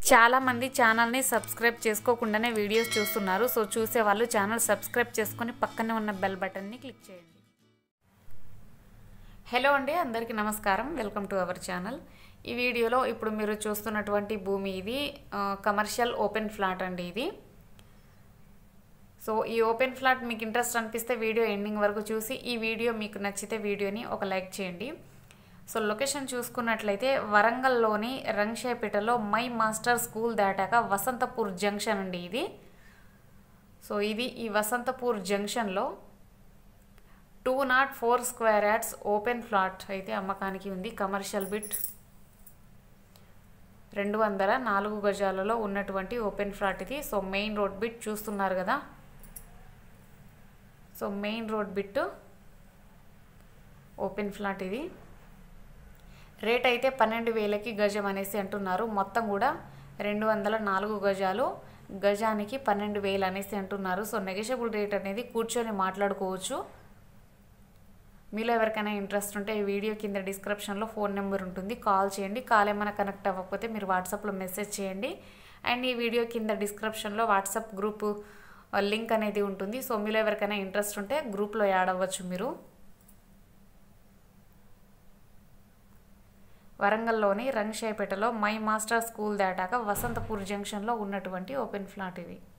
చాలామంది ఛానల్ని సబ్స్క్రైబ్ చేసుకోకుండానే వీడియోస్ చూస్తున్నారు సో చూసే వాళ్ళు ఛానల్ సబ్స్క్రైబ్ చేసుకొని పక్కనే ఉన్న బెల్ బటన్ని క్లిక్ చేయండి హలో అండి అందరికీ నమస్కారం వెల్కమ్ టు అవర్ ఛానల్ ఈ వీడియోలో ఇప్పుడు మీరు చూస్తున్నటువంటి భూమి ఇది ఆ, కమర్షియల్ ఓపెన్ ఫ్లాట్ అండి ఇది సో ఈ ఓపెన్ ఫ్లాట్ మీకు ఇంట్రెస్ట్ అనిపిస్తే వీడియో ఎండింగ్ వరకు చూసి ఈ వీడియో మీకు నచ్చితే వీడియోని ఒక లైక్ చేయండి సో లొకేషన్ చూసుకున్నట్లయితే వరంగల్లోని రంగషేపేటలో మై మాస్టర్ స్కూల్ దాటాక వసంతపూర్ జంక్షన్ అండి ఇది సో ఇది ఈ వసంతపూర్ జంక్షన్లో two naught four square yards open flat అయితే అమ్మకానికి ఉంది కమర్షియల్ బిట్ రెండు వందల నాలుగు గజాలలో ఉన్నటువంటి ఓపెన్ ఫ్లాట్ ఇది సో మెయిన్ రోడ్ బిట్ చూస్తున్నారు కదా so main road bit open flat ఇది రేట్ అయితే పన్నెండు వేలకి గజం అనేసి అంటున్నారు మొత్తం కూడా రెండు వందల నాలుగు గజాలు గజానికి పన్నెండు వేలు అనేసి అంటున్నారు సో నెగోషియబుల్ రేట్ అనేది కూర్చొని మాట్లాడుకోవచ్చు మీలో ఎవరికైనా ఇంట్రెస్ట్ ఉంటే ఈ వీడియో కింద డిస్క్రిప్షన్లో ఫోన్ నెంబర్ ఉంటుంది కాల్ చేయండి కాల్ ఏమైనా కనెక్ట్ అవ్వకపోతే మీరు వాట్సాప్లో మెసేజ్ చేయండి అండ్ ఈ వీడియో కింద డిస్క్రిప్షన్లో వాట్సాప్ గ్రూప్ లింక్ అనేది ఉంటుంది సో మీలో ఎవరికైనా ఇంట్రెస్ట్ ఉంటే గ్రూప్లో యాడ్ అవ్వచ్చు మీరు వరంగల్లోని రంగషాయిపేటలో మై మాస్టర్ స్కూల్ దాటాక వసంతపూర్ జంక్షన్లో ఉన్నటువంటి ఓపెన్ ఫ్లాట్ ఇది